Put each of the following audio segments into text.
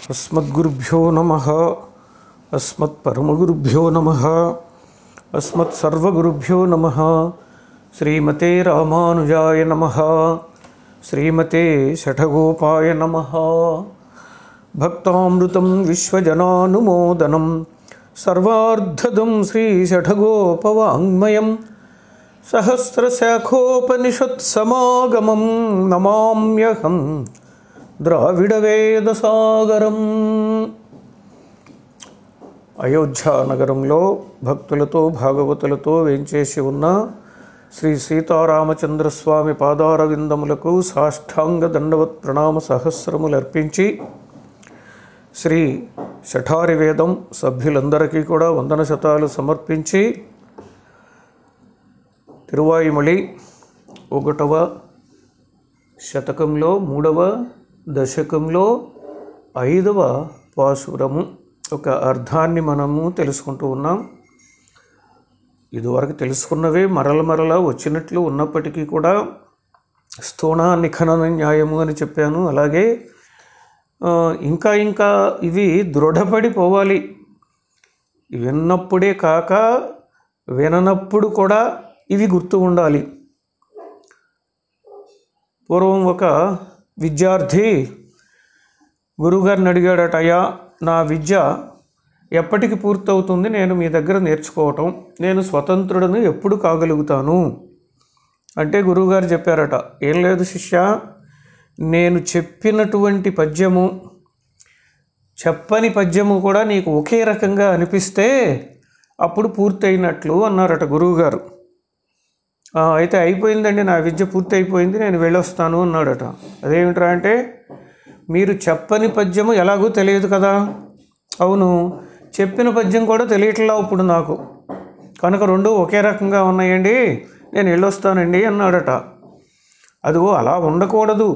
अस्मद्गुरुभ्यो नमः अस्मत्परमगुरुभ्यो नमः अस्मत्सर्वगुरुभ्यो नमः श्रीमते रामानुजाय नमः श्रीमते शठगोपाय नमः भक्तामृतं विश्वजनानुमोदनं सर्वार्धदं श्रीशठगोपवाङ्मयं सहस्रशाखोपनिषत्समागमं नमाम्यहं ద్రావిడవేదసాగరం అయోధ్య నగరంలో భక్తులతో భాగవతులతో వేంచేసి ఉన్న శ్రీ సీతారామచంద్రస్వామి పాదార విందములకు సాష్టాంగ దండవత్ ప్రణామ సహస్రములు అర్పించి శ్రీ శఠారి వేదం సభ్యులందరికీ కూడా వందన శతాలు సమర్పించి తిరువాయిమళి ఒకటవ శతకంలో మూడవ దశకంలో ఐదవ పాసురము ఒక అర్థాన్ని మనము తెలుసుకుంటూ ఉన్నాం ఇదివరకు తెలుసుకున్నవే మరల మరల వచ్చినట్లు ఉన్నప్పటికీ కూడా స్థూణ నిఖనన న్యాయము అని చెప్పాను అలాగే ఆ, ఇంకా ఇంకా ఇవి దృఢపడిపోవాలి విన్నప్పుడే కాక విననప్పుడు కూడా ఇవి గుర్తు ఉండాలి పూర్వం ఒక విద్యార్థి గురువుగారిని అడిగాడట అయ్యా నా విద్య ఎప్పటికి పూర్తవుతుంది నేను మీ దగ్గర నేర్చుకోవటం నేను స్వతంత్రుడను ఎప్పుడు కాగలుగుతాను అంటే గురువుగారు చెప్పారట ఏం లేదు శిష్య నేను చెప్పినటువంటి పద్యము చెప్పని పద్యము కూడా నీకు ఒకే రకంగా అనిపిస్తే అప్పుడు పూర్తయినట్లు అన్నారట గురువుగారు "ఆ, అయితే అయిపోయిందండి నా విద్య పూర్తి అయిపోయింది నేను వెళ్ళొస్తాను అన్నాడట అదేమిట్రా అంటే మీరు చెప్పని పద్యము ఎలాగో తెలియదు కదా అవును చెప్పిన పద్యం కూడా తెలియట్లా ఇప్పుడు నాకు కనుక రెండు ఒకే రకంగా ఉన్నాయండి నేను వెళ్ళొస్తానండి అన్నాడట అదిగో అలా ఉండకూడదు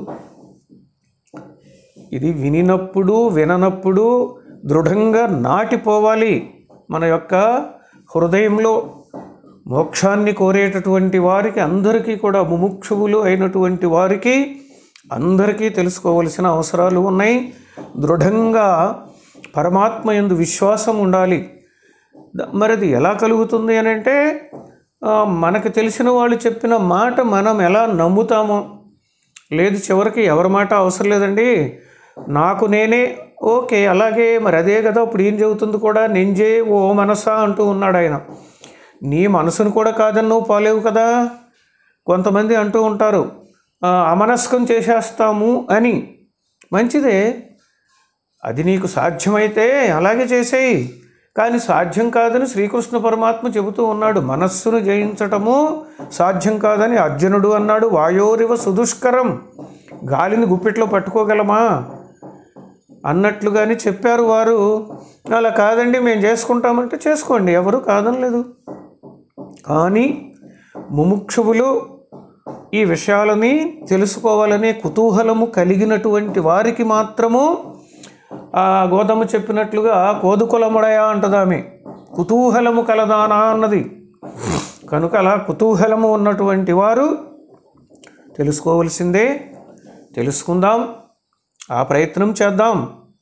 ఇది వినినప్పుడు విననప్పుడు దృఢంగా నాటిపోవాలి మన యొక్క హృదయంలో మోక్షాన్ని కోరేటటువంటి వారికి అందరికీ కూడా ముముక్షువులు అయినటువంటి వారికి అందరికీ తెలుసుకోవలసిన అవసరాలు ఉన్నాయి దృఢంగా పరమాత్మ యందు విశ్వాసం ఉండాలి ద- మరి అది ఎలా కలుగుతుంది అని అంటే ఆ, మనకు తెలిసిన వాళ్ళు చెప్పిన మాట మనం ఎలా నమ్ముతామో లేదు చివరికి ఎవరి మాట అవసరం లేదండి నాకు నేనే ఓకే అలాగే మరి అదే కదా ఇప్పుడు ఏం చెబుతుంది కూడా నెంజే ఓ మనసా అంటూ ఉన్నాడు ఆయన నీ మనసును కూడా కాదని నువ్వు పోలేవు కదా కొంతమంది అంటూ ఉంటారు "ఆ, అమనస్కం చేసేస్తాము అని మంచిదే అది నీకు సాధ్యమైతే అలాగే చేసేయి కానీ సాధ్యం కాదని శ్రీకృష్ణ పరమాత్మ చెబుతూ ఉన్నాడు మనస్సును జయించటము సాధ్యం కాదని అర్జునుడు అన్నాడు వాయోరివ సుదుష్కరం గాలిని గుప్పిట్లో పట్టుకోగలమా అన్నట్లుగాని చెప్పారు వారు అలా కాదండి మేము చేసుకుంటామంటే చేసుకోండి ఎవరు కాదనలేదు కానీ ముముక్షువులు ఈ విషయాలని తెలుసుకోవాలనే కుతూహలము కలిగినటువంటి వారికి మాత్రము ఆ గోధుమ చెప్పినట్లుగా కోదుకులముడయా అంటది ఆమె కుతూహలము కలదానా అన్నది కనుక అలా కుతూహలము ఉన్నటువంటి వారు తెలుసుకోవలసిందే తెలుసుకుందాం ఆ ప్రయత్నం చేద్దాం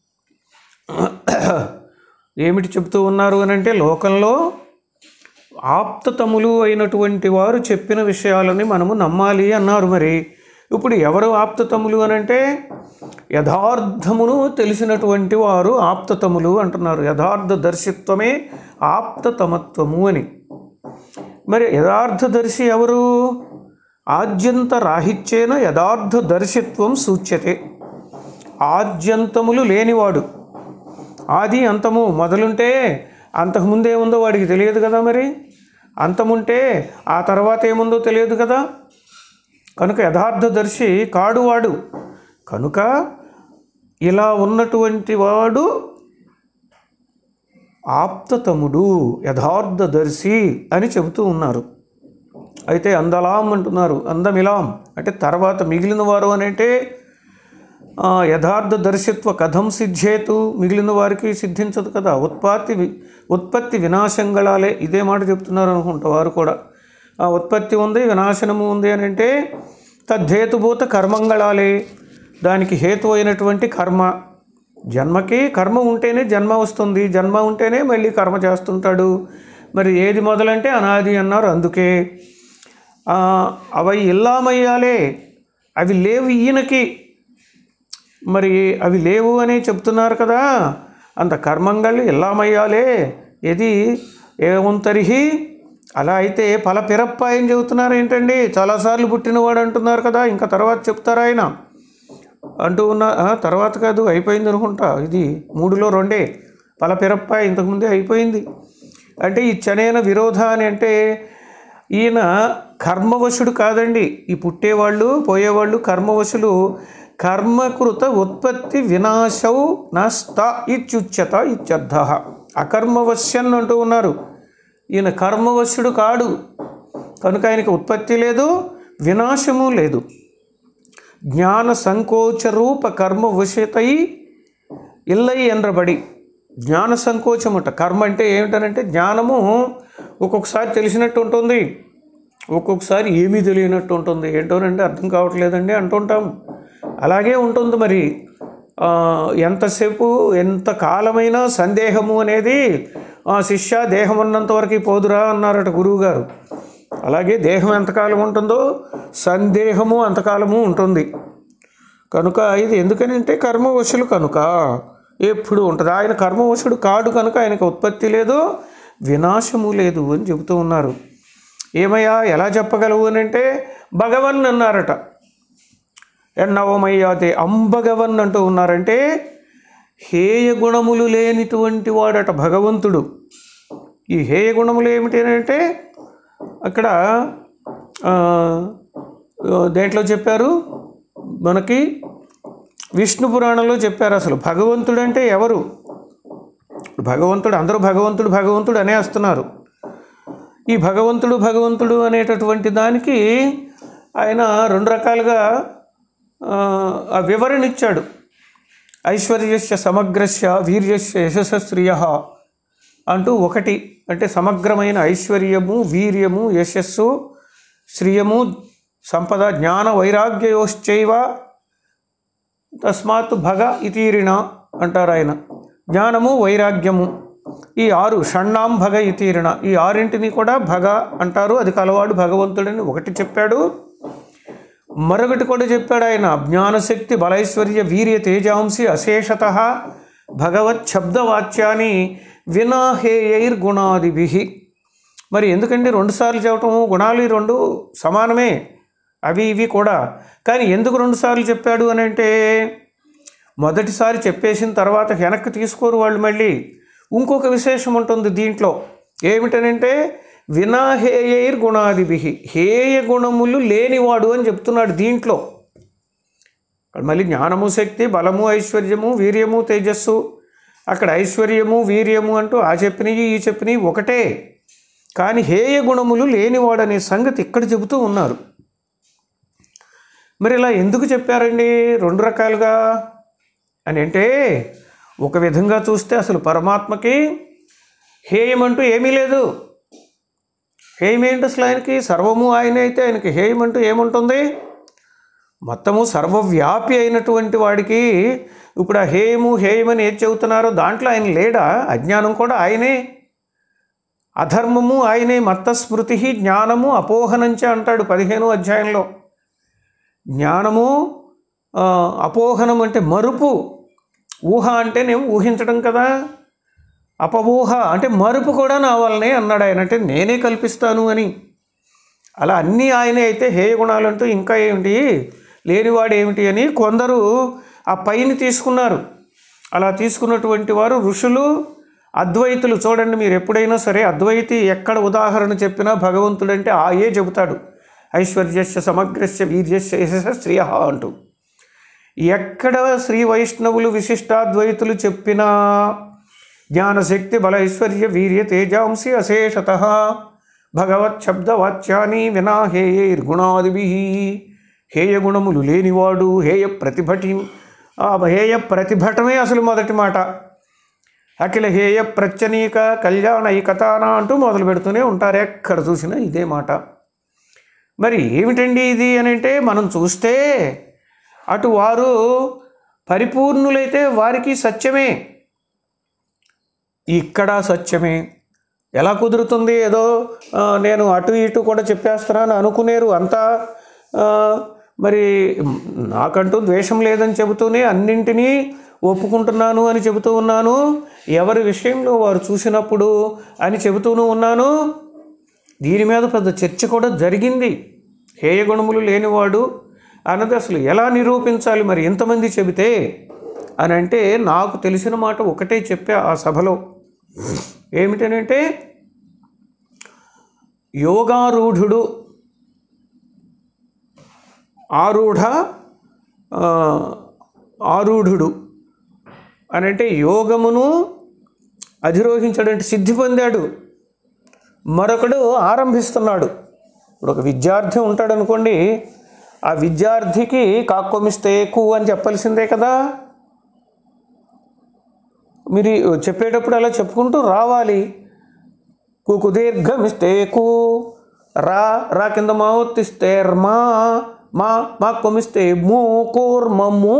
ఏమిటి చెప్తూ ఉన్నారు అని అంటే లోకంలో ఆప్తతములు అయినటువంటి వారు చెప్పిన విషయాలని మనము నమ్మాలి అన్నారు మరి ఇప్పుడు ఎవరు ఆప్తతములు అని అంటే యథార్థమును తెలిసినటువంటి వారు ఆప్తతములు అంటున్నారు యథార్థ దర్శిత్వమే ఆప్తతమత్వము అని మరి యథార్థదర్శి ఎవరు ఆద్యంత రాహిత్యేన యథార్థ దర్శిత్వం సూచ్యతే ఆద్యంతములు లేనివాడు ఆది అంతము మొదలుంటే అంతకుముందే ఉందో వాడికి తెలియదు కదా మరి అంతముంటే ఆ తర్వాత ఏముందో తెలియదు కదా కనుక యథార్థదర్శి కాడు వాడు కనుక ఇలా ఉన్నటువంటి వాడు ఆప్తతముడు యథార్థదర్శి అని చెబుతూ ఉన్నారు అయితే అందలాం అంటున్నారు అందమిలాం అంటే తర్వాత మిగిలిన వారు అని అంటే ఆ, యథార్థ దర్శిత్వ కథం సిద్ధ్యేతు మిగిలిన వారికి సిద్ధించదు కదా ఉత్పత్తి వి- ఉత్పత్తి వినాశంగళాలే ఇదే మాట చెప్తున్నారు అనుకుంటా వారు కూడా ఆ ఉత్పత్తి ఉంది వినాశనము ఉంది అని అంటే తద్ధేతుభూత కర్మంగళాలే దానికి హేతు అయినటువంటి కర్మ జన్మకి కర్మ ఉంటేనే జన్మ వస్తుంది జన్మ ఉంటేనే మళ్ళీ కర్మ చేస్తుంటాడు మరి ఏది మొదలంటే అనాది అన్నారు అందుకే ఆ, అవి ఇల్లామయ్యాలే అవి లేవు ఈయనకి మరి అవి లేవు అని చెప్తున్నారు కదా అంత కర్మంగళ్ళు ఎల్లామయ్యాలే ఇది ఏముంతరిహి అలా అయితే పల పిరప్ప అని చెబుతున్నారు ఏంటండి చాలాసార్లు పుట్టినవాడు అంటున్నారు కదా ఇంకా తర్వాత చెప్తారు ఆయన అంటూ ఉన్న ఆ, తర్వాత కాదు అయిపోయింది అనుకుంటా ఇది మూడులో రెండే పల పిరప్ప ఇంతకుముందే అయిపోయింది అంటే ఈ చనేన విరోధ అని అంటే ఈయన కర్మవశుడు కాదండి ఈ పుట్టేవాళ్ళు పోయేవాళ్ళు కర్మవశులు కర్మకృత ఉత్పత్తి వినాశౌ నష్ట ఇత్యుచ్యత ఇత్యర్థ అకర్మవశ్యన్ అంటూ ఉన్నారు ఈయన కర్మవశుడు కాడు కనుక ఆయనకి ఉత్పత్తి లేదు వినాశము లేదు జ్ఞాన సంకోచ రూప కర్మ వశతై ఇల్లై ఎండ్రబడి జ్ఞాన సంకోచముట కర్మ అంటే ఏమిటనంటే జ్ఞానము ఒక్కొక్కసారి తెలిసినట్టు ఉంటుంది ఒక్కొక్కసారి ఏమీ తెలియనట్టు ఉంటుంది ఏంటోనండి అర్థం కావట్లేదండి అంటుంటాం అలాగే ఉంటుంది మరి ఆ, ఎంతసేపు ఎంత కాలమైనా సందేహము అనేది ఆ, శిష్య దేహం ఉన్నంత వరకు పోదురా అన్నారట గురువుగారు అలాగే దేహం ఎంతకాలం ఉంటుందో సందేహము అంతకాలము ఉంటుంది కనుక ఇది ఎందుకనంటే కర్మవశులు కనుక ఎప్పుడు ఉంటుంది ఆయన కర్మవశుడు కాడు కనుక ఆయనకు ఉత్పత్తి లేదు వినాశము లేదు అని చెబుతూ ఉన్నారు ఏమయ్యా ఎలా చెప్పగలవు అని అంటే భగవన్ అన్నారట ఎన్నవమయ్యాతే అంబగవన్ అంటూ ఉన్నారంటే హేయ గుణములు లేనిటువంటి వాడట భగవంతుడు ఈ హేయ గుణములు ఏమిటి అని అంటే అక్కడ ఆ, దేంట్లో చెప్పారు మనకి విష్ణు పురాణంలో చెప్పారు అసలు భగవంతుడు అంటే ఎవరు భగవంతుడు అందరూ భగవంతుడు భగవంతుడు అనేస్తున్నారు ఈ భగవంతుడు భగవంతుడు అనేటటువంటి దానికి ఆయన రెండు రకాలుగా ఆ, ఆ వివరణ ఇచ్చాడు ఐశ్వర్యస్య సమగ్రస్య వీర్యస్య యశస్శ్రియ అంటూ ఒకటి అంటే సమగ్రమైన ఐశ్వర్యము వీర్యము యశస్సు శ్రియము సంపద జ్ఞాన వైరాగ్యయోశ్చైవ తస్మాత్ భగ ఇతీరిణ అంటారు ఆయన జ్ఞానము వైరాగ్యము ఈ ఆరు షణ్ణాం భగ ఇతీరిణ ఈ ఆరింటిని కూడా భగ అంటారు అది కలవాడు భగవంతుడని ఒకటి చెప్పాడు మరొకటి కూడా చెప్పాడు ఆయన జ్ఞానశక్తి బలైశ్వర్య వీర్య తేజాంసి అశేషత భగవత్ శబ్దవాచ్యాన్ని వినాహేయైర్ గుణాదిభి మరి ఎందుకంటే రెండుసార్లు చెప్పటం గుణాలు ఈ రెండు సమానమే అవి ఇవి కూడా కానీ ఎందుకు రెండుసార్లు చెప్పాడు అని అంటే మొదటిసారి చెప్పేసిన తర్వాత వెనక్కి తీసుకోరు వాళ్ళు మళ్ళీ ఇంకొక విశేషం ఉంటుంది దీంట్లో ఏమిటనంటే వినాహేయైర్ గుణాదిభి హేయ గుణములు లేనివాడు అని చెప్తున్నాడు దీంట్లో అక్కడ మళ్ళీ జ్ఞానము శక్తి బలము ఐశ్వర్యము వీర్యము తేజస్సు అక్కడ ఐశ్వర్యము వీర్యము అంటూ ఆ చెప్పినవి ఈ చెప్పినవి ఒకటే కానీ హేయ గుణములు లేనివాడనే సంగతి ఇక్కడ చెబుతూ ఉన్నారు మరి ఇలా ఎందుకు చెప్పారండి రెండు రకాలుగా అని అంటే ఒక విధంగా చూస్తే అసలు పరమాత్మకి హేయం అంటూ ఏమీ లేదు హేయం ఏంటి అసలు ఆయనకి సర్వము ఆయనే అయితే ఆయనకి హేయం అంటూ ఏముంటుంది మొత్తము సర్వవ్యాపి అయినటువంటి వాడికి ఇప్పుడు ఆ హేయము హేయమని ఏది చెబుతున్నారో దాంట్లో ఆయన లేడా అజ్ఞానం కూడా ఆయనే అధర్మము ఆయనే మత్తస్మృతి జ్ఞానము అపోహనంచ అంటాడు పదిహేను అధ్యాయంలో జ్ఞానము ఆ, అపోహనం అంటే మరుపు ఊహ అంటేనేమో ఊహించడం కదా అపఊహ అంటే మరుపు కూడా నా వల్లనే అన్నాడు ఆయన అంటే నేనే కల్పిస్తాను అని అలా అన్నీ ఆయనే అయితే హేయ గుణాలంటూ ఇంకా ఏమిటి లేనివాడు ఏమిటి అని కొందరు ఆ పైని తీసుకున్నారు అలా తీసుకున్నటువంటి వారు ఋషులు అద్వైతులు చూడండి మీరు ఎప్పుడైనా సరే అద్వైతి ఎక్కడ ఉదాహరణ చెప్పినా భగవంతుడంటే ఆ ఏ చెబుతాడు ఐశ్వర్యస్య సమగ్రస్య వీర్యస్య యశస్య శ్రియ అంటూ ఎక్కడ శ్రీ వైష్ణవులు విశిష్టాద్వైతులు చెప్పినా జ్ఞానశక్తి బల ఐశ్వర్య వీర్య తేజాంసి అశేషత భగవత్ శబ్దవాచ్యాన్ని వినా హేయైర్గుణాదిభి హేయ గుణములు లేనివాడు హేయ ప్రతిభటి ఆ హేయ ప్రతిభటమే అసలు మొదటి మాట అఖిల హేయ ప్రత్యనీక కళ్యాణ ఈ కథాన అంటూ మొదలు పెడుతూనే ఉంటారు ఎక్కడ చూసినా ఇదే మాట మరి ఏమిటండి ఇది అని అంటే మనం చూస్తే అటు వారు పరిపూర్ణులైతే వారికి సత్యమే ఇక్కడ సత్యమే ఎలా కుదురుతుంది ఏదో ఆ, నేను అటు ఇటు కూడా చెప్పేస్తున్నాను అనుకునేరు అంతా ఆ, మరి నాకంటూ ద్వేషం లేదని చెబుతూనే అన్నింటినీ ఒప్పుకుంటున్నాను అని చెబుతూ ఉన్నాను ఎవరి విషయంలో వారు చూసినప్పుడు అని చెబుతూను ఉన్నాను దీని మీద పెద్ద చర్చ కూడా జరిగింది హేయగుణములు లేనివాడు అన్నది అసలు ఎలా నిరూపించాలి మరి ఎంతమంది చెబితే అని అంటే నాకు తెలిసిన మాట ఒకటే చెప్పా ఆ సభలో ఏమిటనంటే యోగారూఢుడు ఆరూఢ ఆ, ఆరూఢుడు అని అంటే యోగమును అధిరోహించాడంటే సిద్ధి పొందాడు మరొకడు ఆరంభిస్తున్నాడు ఇప్పుడు ఒక విద్యార్థి ఉంటాడు అనుకోండి ఆ విద్యార్థికి కాక్కొమిస్తే కు అని చెప్పాల్సిందే కదా మీరు చెప్పేటప్పుడు అలా చెప్పుకుంటూ రావాలి కుకు దీర్ఘమిస్తే కు రా రా కింద మా ఒత్తిస్తే మా మా మా కొమిస్తే మూ కూర్మము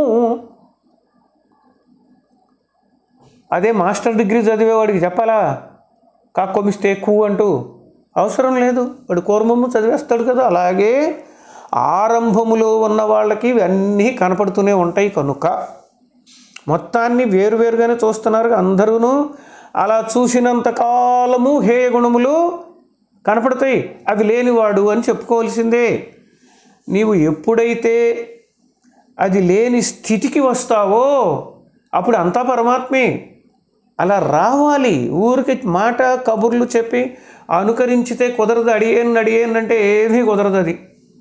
అదే మాస్టర్ డిగ్రీ చదివేవాడికి చెప్పాలా కాక్కొమిస్తే కు అంటూ అవసరం లేదు వాడు కూర్మము చదివేస్తాడు కదా అలాగే ఆరంభములో ఉన్న వాళ్ళకి ఇవన్నీ కనపడుతూనే ఉంటాయి కనుక మొత్తాన్ని వేరువేరుగానే చూస్తున్నారు అందరూను అలా చూసినంత కాలము హేయ గుణములు కనపడతాయి అవి లేనివాడు అని చెప్పుకోవాల్సిందే నీవు ఎప్పుడైతే అది లేని స్థితికి వస్తావో అప్పుడు అంతా పరమాత్మే అలా రావాలి ఊరికి మాట కబుర్లు చెప్పి అనుకరించితే కుదరదు అడిగేను అడిగేను అంటే ఏమీ కుదరదు అది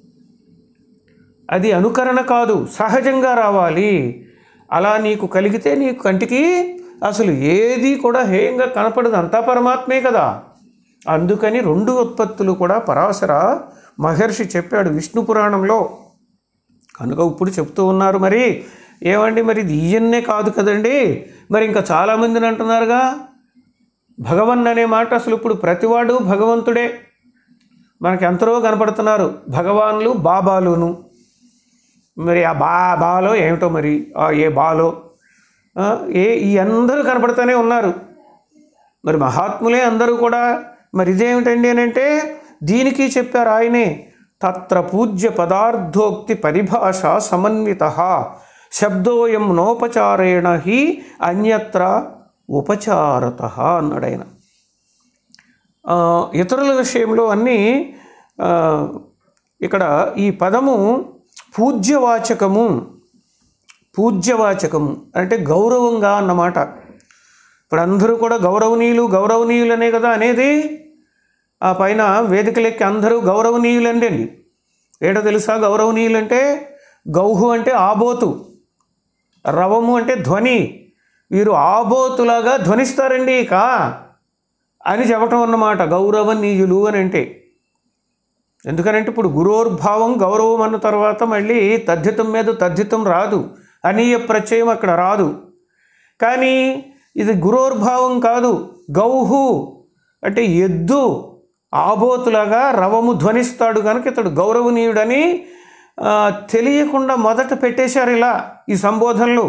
అది అనుకరణ కాదు సహజంగా రావాలి అలా నీకు కలిగితే నీకు కంటికి అసలు ఏది కూడా హేయంగా కనపడదు అంతా పరమాత్మే కదా అందుకని రెండు ఉత్పత్తులు కూడా పరాశర మహర్షి చెప్పాడు విష్ణు పురాణంలో కనుక ఇప్పుడు చెప్తూ ఉన్నారు మరి ఏమండి మరి ఇది ఈయన్నే కాదు కదండి మరి ఇంకా చాలామందిని అంటున్నారుగా భగవన్ అనే మాట అసలు ఇప్పుడు ప్రతివాడు భగవంతుడే మనకి ఎంతరో కనపడుతున్నారు భగవాన్లు బాబాలును మరి ఆ బా బాలో ఏమిటో మరి ఆ ఏ బాలో ఆ, ఏ ఈ అందరూ కనపడుతూనే ఉన్నారు మరి మహాత్ములే అందరూ కూడా మరి ఇదేమిటండి అని అంటే దీనికి చెప్పారు ఆయనే తత్ర పూజ్య పదార్థోక్తి పరిభాష సమన్విత శబ్దోయం నోపచారేణ హి అన్యత్ర ఉపచారత అన్నాడు ఆయన ఆ, ఇతరుల విషయంలో అన్నీ ఆ, ఇక్కడ ఈ పదము పూజ్యవాచకము పూజ్యవాచకము అంటే గౌరవంగా అన్నమాట ఇప్పుడు అందరూ కూడా గౌరవనీయులు గౌరవనీయులనే కదా అనేది ఆ పైన వేదికలెక్కి అందరూ గౌరవనీయులండి ఏంటో తెలుసా గౌరవనీయులంటే గౌహు అంటే ఆబోతు రవము అంటే ధ్వని వీరు ఆబోతులాగా ధ్వనిస్తారండి ఇక అని చెప్పటం అన్నమాట గౌరవనీయులు అని అంటే ఎందుకనంటే ఇప్పుడు గురోర్భావం గౌరవం అన్న తర్వాత మళ్ళీ తద్ధితం మీద తద్ధితం రాదు అనీయ ప్రత్యయం అక్కడ రాదు కానీ ఇది గురోర్భావం కాదు గౌహు అంటే ఎద్దు ఆబోతులాగా రవము ధ్వనిస్తాడు కనుక ఇతడు గౌరవనీయుడని ఆ, తెలియకుండా మొదట పెట్టేశారు ఇలా ఈ సంబోధనలు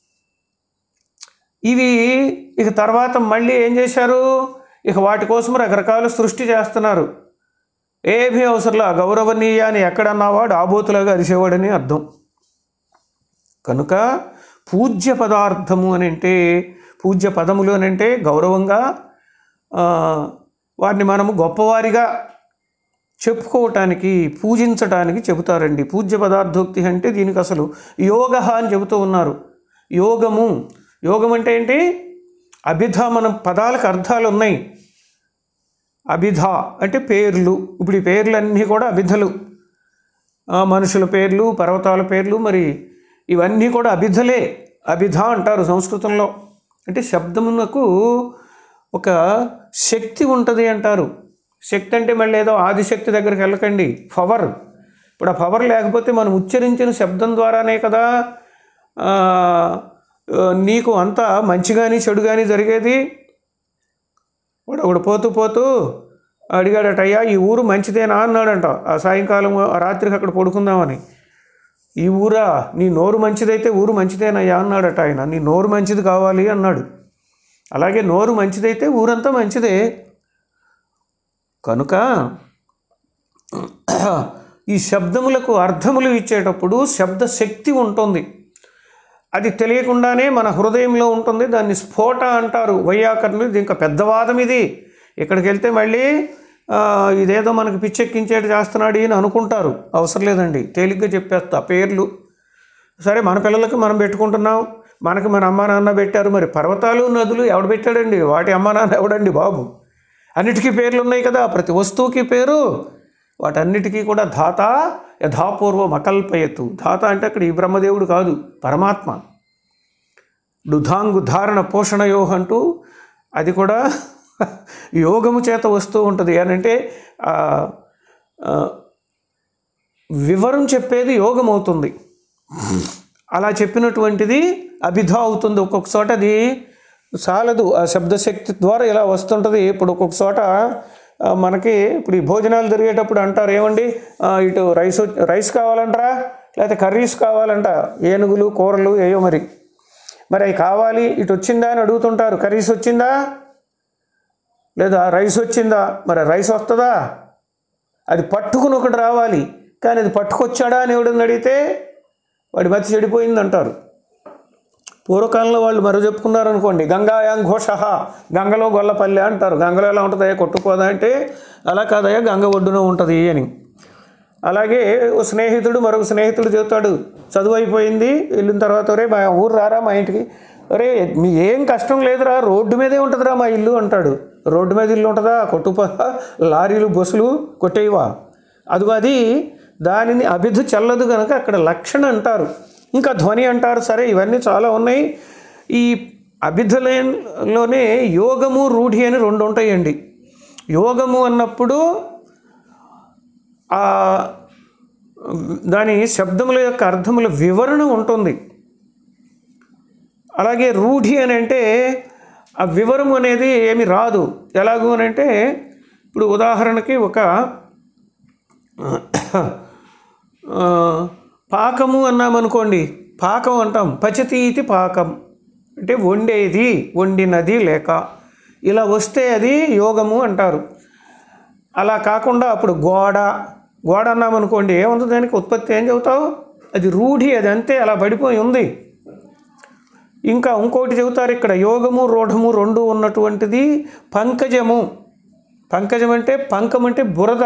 ఇవి ఇక తర్వాత మళ్ళీ ఏం చేశారు ఇక వాటి కోసం రకరకాల సృష్టి చేస్తున్నారు ఏమీ అవసరంలా గౌరవనీయ అని ఎక్కడన్నావాడు ఆబోతులాగా అరిసేవాడని అర్థం కనుక పూజ్య పదార్థము అని అంటే పూజ్య పదములు అని అంటే గౌరవంగా ఆ, వారిని మనము గొప్పవారిగా చెప్పుకోవటానికి పూజించటానికి చెబుతారండి పూజ్య పదార్థోక్తి అంటే దీనికి అసలు యోగ అని చెబుతూ ఉన్నారు యోగము యోగం అంటే ఏంటి అభిధ మన పదాలకు అర్థాలు ఉన్నాయి అభిధ అంటే పేర్లు ఇప్పుడు ఈ పేర్లన్నీ కూడా అభిధలు ఆ, మనుషుల పేర్లు పర్వతాల పేర్లు మరి ఇవన్నీ కూడా అభిధలే అభిధ అంటారు సంస్కృతంలో అంటే శబ్దమునకు ఒక శక్తి ఉంటుంది అంటారు శక్తి అంటే మళ్ళీ ఏదో ఆదిశక్తి దగ్గరికి వెళ్ళకండి పవర్ ఇప్పుడు ఆ పవర్ లేకపోతే మనం ఉచ్చరించిన శబ్దం ద్వారానే కదా ఆ, ఆ, నీకు అంతా మంచి కానీ చెడు కానీ జరిగేది వాడు ఒకడు పోతూ పోతూ అడిగాడట అయ్యా ఈ ఊరు మంచిదేనా అన్నాడంట ఆ సాయంకాలం ఆ రాత్రికి అక్కడ పడుకుందామని ఈ ఊరా నీ నోరు మంచిదైతే ఊరు మంచిదేనయ్యా అన్నాడట ఆయన నీ నోరు మంచిది కావాలి అన్నాడు అలాగే నోరు మంచిదైతే ఊరంతా మంచిదే కనుక ఈ శబ్దములకు అర్థములు ఇచ్చేటప్పుడు శబ్ద శక్తి ఉంటుంది అది తెలియకుండానే మన హృదయంలో ఉంటుంది దాన్ని స్ఫోట అంటారు వైయాకరణులు ఇది ఇంకా పెద్ద వాదం ఇది ఇక్కడికి వెళ్తే మళ్ళీ ఆ, ఇదేదో మనకి పిచ్చెక్కించేటి చేస్తున్నాడు అని అనుకుంటారు అవసరం లేదండి తేలిగ్గా చెప్పేస్తా పేర్లు సరే మన పిల్లలకి మనం పెట్టుకుంటున్నాం మనకి మన అమ్మా నాన్న పెట్టారు మరి పర్వతాలు నదులు ఎవడు పెట్టాడండి వాటి అమ్మా నాన్న ఎవడండి బాబు అన్నిటికీ పేర్లు ఉన్నాయి కదా ప్రతి వస్తువుకి పేరు వాటన్నిటికీ కూడా ధాత యథాపూర్వం అకల్పయతు ధాత అంటే అక్కడ ఈ బ్రహ్మదేవుడు కాదు పరమాత్మ డుధాంగు ధారణ పోషణయో అంటూ అది కూడా యోగము చేత వస్తూ ఉంటుంది అని అంటే ఆ, ఆ, వివరం చెప్పేది యోగం అవుతుంది అలా చెప్పినటువంటిది అభిధ అవుతుంది ఒక్కొక్క చోట అది చాలదు ఆ శబ్దశక్తి ద్వారా ఇలా వస్తుంటుంది ఇప్పుడు ఒక్కొక్క చోట ఆ, మనకి ఇప్పుడు ఈ భోజనాలు జరిగేటప్పుడు అంటారు ఏమండి ఆ, ఇటు రైస్ వచ్- రైస్ కావాలంటారా లేకపోతే కర్రీస్ కావాలంట ఏనుగులు కూరలు ఏయో మరి మరి అవి కావాలి ఇటు వచ్చిందా అని అడుగుతుంటారు కర్రీస్ వచ్చిందా లేదా రైస్ వచ్చిందా మరి రైస్ వస్తుందా అది పట్టుకుని ఒకటి రావాలి కానీ అది పట్టుకొచ్చాడా అని ఎవడని అడిగితే వాడి మతి చెడిపోయింది అంటారు పూర్వకాలంలో వాళ్ళు మరో చెప్పుకున్నారు అనుకోండి గంగాయాం ఘోష గంగలో గొల్లపల్లె అంటారు గంగలో ఎలా ఉంటుందయ్యా కొట్టుకోదా అంటే అలా కాదయ్యా గంగ ఒడ్డున ఉంటుంది అని అలాగే ఓ స్నేహితుడు మరొక స్నేహితుడు చెబుతాడు చదువు అయిపోయింది వెళ్ళిన తర్వాత రే మా ఊరు రారా మా ఇంటికి అరే మీ ఏం కష్టం లేదురా రోడ్డు మీదే ఉంటుందిరా మా ఇల్లు అంటాడు రోడ్డు మీద ఇల్లు ఉంటుందా కొట్టుప లారీలు బస్సులు కొట్టేయవా అదిగో అది దానిని అభిధు చల్లదు కనుక అక్కడ లక్షణ అంటారు ఇంకా ధ్వని అంటారు సరే ఇవన్నీ చాలా ఉన్నాయి ఈ అభిధులలోనే యోగము రూఢి అని రెండు ఉంటాయండి యోగము అన్నప్పుడు ఆ దాని శబ్దముల యొక్క అర్థముల వివరణ ఉంటుంది అలాగే రూఢి అని అంటే ఆ వివరం అనేది ఏమి రాదు ఎలాగూ అని అంటే ఇప్పుడు ఉదాహరణకి ఒక ఆ, పాకము అన్నామనుకోండి పాకం అంటాం పచతీతి పాకం అంటే వండేది వండినది లేక ఇలా వస్తే అది యోగము అంటారు అలా కాకుండా అప్పుడు గోడ గోడ అన్నామనుకోండి ఏముంది దానికి ఉత్పత్తి ఏం చెబుతావు అది రూఢి అది అంతే అలా పడిపోయి ఉంది ఇంకా ఇంకోటి చెబుతారు ఇక్కడ యోగము రూఢము రెండు ఉన్నటువంటిది పంకజము పంకజం అంటే పంకం అంటే బురద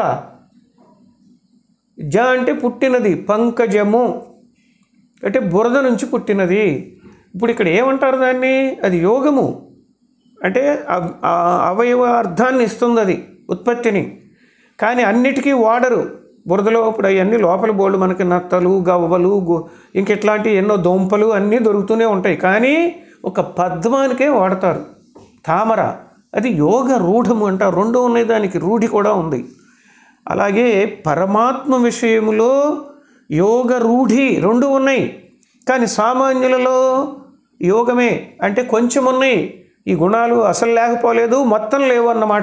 జ అంటే పుట్టినది పంకజము అంటే బురద నుంచి పుట్టినది ఇప్పుడు ఇక్కడ ఏమంటారు దాన్ని అది యోగము అంటే అవ్- ఆ అవయవ అర్థాన్ని ఇస్తుంది అది ఉత్పత్తిని కానీ అన్నిటికీ వాడరు బురదలో ఇప్పుడు అవన్నీ లోపల బోళ్ళు మనకి నత్తలు గవ్వలు గు- ఇంక ఇట్లాంటి ఎన్నో దొంపలు అన్నీ దొరుకుతూనే ఉంటాయి కానీ ఒక పద్మానికే వాడతారు తామర అది యోగ రూఢము అంట రెండు ఉన్నాయి దానికి రూఢి కూడా ఉంది అలాగే పరమాత్మ విషయములో యోగ రూఢి రెండు ఉన్నాయి కానీ సామాన్యులలో యోగమే అంటే కొంచెం ఉన్నాయి ఈ గుణాలు అసలు లేకపోలేదు మొత్తం లేవు అన్నమాట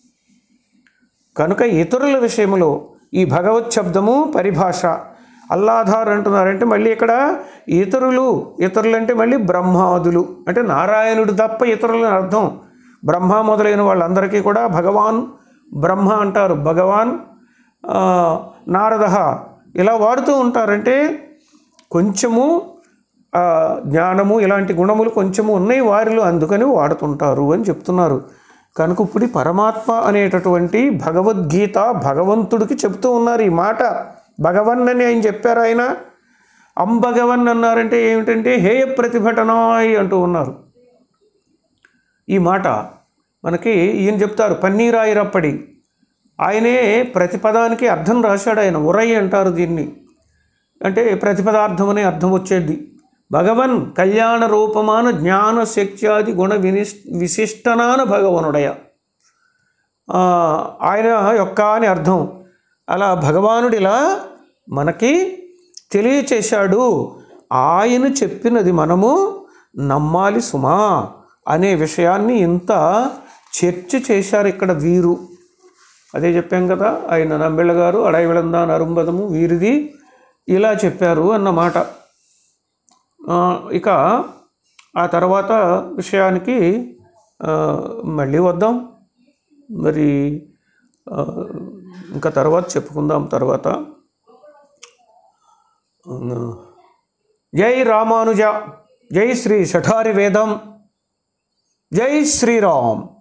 కనుక ఇతరుల విషయంలో ఈ భగవత్ శబ్దము పరిభాష అల్లాధార్ అంటున్నారంటే మళ్ళీ ఇక్కడ ఇతరులు ఇతరులు అంటే మళ్ళీ బ్రహ్మాదులు అంటే నారాయణుడు తప్ప ఇతరులని అర్థం బ్రహ్మ మొదలైన వాళ్ళందరికీ కూడా భగవాన్ బ్రహ్మ అంటారు భగవాన్ ఆ, నారద ఇలా వాడుతూ ఉంటారంటే కొంచెము ఆ, జ్ఞానము ఇలాంటి గుణములు కొంచెము ఉన్నాయి వారిలో అందుకని వాడుతుంటారు అని చెప్తున్నారు కనుక ఇప్పుడు ఈ పరమాత్మ అనేటటువంటి భగవద్గీత భగవంతుడికి చెప్తూ ఉన్నారు ఈ మాట భగవన్ అని ఆయన చెప్పారు ఆయన అంబగవన్ అన్నారంటే ఏమిటంటే హేయ ప్రతిభటనాయ్ అంటూ ఉన్నారు ఈ మాట మనకి ఈయన చెప్తారు పన్నీరాయిరప్పడి ఆయనే ప్రతిపదానికి అర్థం రాశాడు ఆయన ఉరై అంటారు దీన్ని అంటే ప్రతిపదార్థం అనే అర్థం వచ్చేది భగవన్ కళ్యాణ రూపమాన జ్ఞాన శక్త్యాది గుణ వినిష్ విశిష్టనాన భగవనుడయ ఆ, ఆయన యొక్క అని అర్థం అలా భగవానుడిలా మనకి తెలియచేశాడు ఆయన చెప్పినది మనము నమ్మాలి సుమా అనే విషయాన్ని ఇంత చర్చ చేశారు ఇక్కడ వీరు అదే చెప్పాం కదా ఆయన నంబెళ్ళ గారు అడవి విళందాన్ అరుంబదము వీరిది ఇలా చెప్పారు అన్నమాట ఆ, ఇక ఆ తర్వాత విషయానికి ఆ, మళ్ళీ వద్దాం మరి ఆ, ఇంకా తర్వాత చెప్పుకుందాం తర్వాత ఆ, జై రామానుజ జై శ్రీ శఠారి వేదం జై శ్రీరామ్